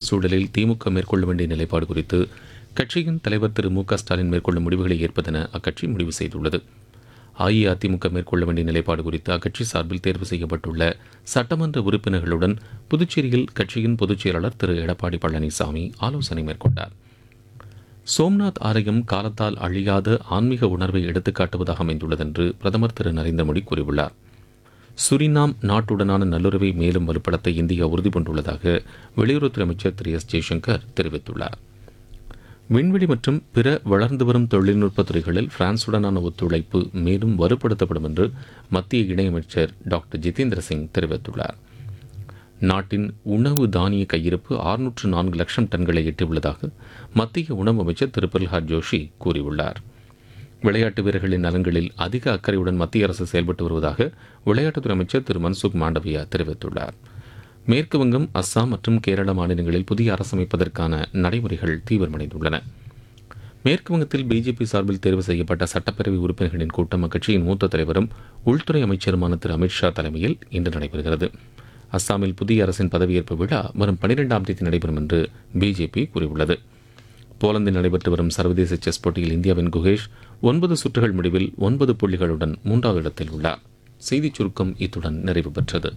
சூழலில் திமுக மேற்கொள்ள வேண்டிய நிலைப்பாடு குறித்து கட்சியின் தலைவர் திரு மு க ஸ்டாலின் மேற்கொள்ளும் முடிவுகளை ஏற்பதென அக்கட்சி முடிவு செய்துள்ளது அஇஅதிமுக மேற்கொள்ள வேண்டிய நிலைப்பாடு குறித்து அக்கட்சி சார்பில் தேர்வு செய்யப்பட்டுள்ள சட்டமன்ற உறுப்பினர்களுடன் புதுச்சேரியில் கட்சியின் பொதுச் செயலாளர் திரு எடப்பாடி பழனிசாமி ஆலோசனை மேற்கொண்டார் சோம்நாத் ஆலயம் காலத்தால் அழியாத ஆன்மீக உணர்வை எடுத்துக்காட்டுவதாக அமைந்துள்ளதென்று பிரதமர் திரு நரேந்திர மோடி கூறியுள்ளார் சுரினாம் நாட்டுடனான நல்லுறவை மேலும் வலுப்படுத்த இந்தியா உறுதி பூண்டுள்ளதாக வெளியுறவுத்துறை அமைச்சர் திரு எஸ் ஜெய்சங்கர் தெரிவித்துள்ளார் விண்வெளி மற்றும் பிற வளர்ந்து வரும் தொழில்நுட்ப துறைகளில் பிரான்சுடனான ஒத்துழைப்பு மேலும் வலுப்படுத்தப்படும் என்று மத்திய இணையமைச்சர் டாக்டர் ஜிதேந்திர சிங் தெரிவித்துள்ளார் நாட்டின் உணவு தானிய கையிருப்பு ஆறுநூற்று நான்கு லட்சம் டன்களை எட்டியுள்ளதாக மத்திய உணவு அமைச்சர் திரு பிரல்ஹாத் ஜோஷி கூறியுள்ளார் விளையாட்டு வீரர்களின் நலன்களில் அதிக அக்கறையுடன் மத்திய அரசு செயல்பட்டு வருவதாக விளையாட்டுத்துறை அமைச்சர் திரு மன்சுக் மாண்டவியா தெரிவித்துள்ளார் மேற்கு வங்கம் அஸ்ஸாம் மற்றும் கேரள மாநிலங்களில் புதிய அரசு அமைப்பதற்கான நடைமுறைகள் தீவிரமடைந்துள்ளன மேற்கு வங்கத்தில் பிஜேபி சார்பில் தேர்வு செய்யப்பட்ட சட்டப்பேரவை உறுப்பினர்களின் கூட்டம் அக்கட்சியின் மூத்த தலைவரும் உள்துறை அமைச்சருமான திரு அமித்ஷா தலைமையில் இன்று நடைபெறுகிறது அஸ்ஸாமில் புதிய அரசின் பதவியேற்பு விழா வரும் பனிரெண்டாம் தேதி நடைபெறும் என்று பிஜேபி கூறியுள்ளது போலந்தில் நடைபெற்று வரும் சர்வதேச செஸ் போட்டியில் இந்தியாவின் குகேஷ் ஒன்பது சுற்றுகள் முடிவில் ஒன்பது புள்ளிகளுடன் மூன்றாவது இடத்தில் உள்ளார் செய்திச் சுருக்கம் இத்துடன் நிறைவு பெற்றது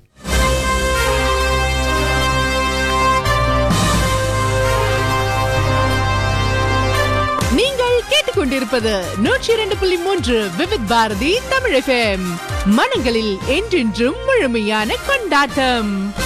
நீங்கள் கேட்டுக்கொண்டிருப்பது நூற்றி இரண்டு புள்ளி மூன்று விவித் பாரதி தமிழ் FM. மனங்களில் என்றென்றும் முழுமையான கொண்டாட்டம்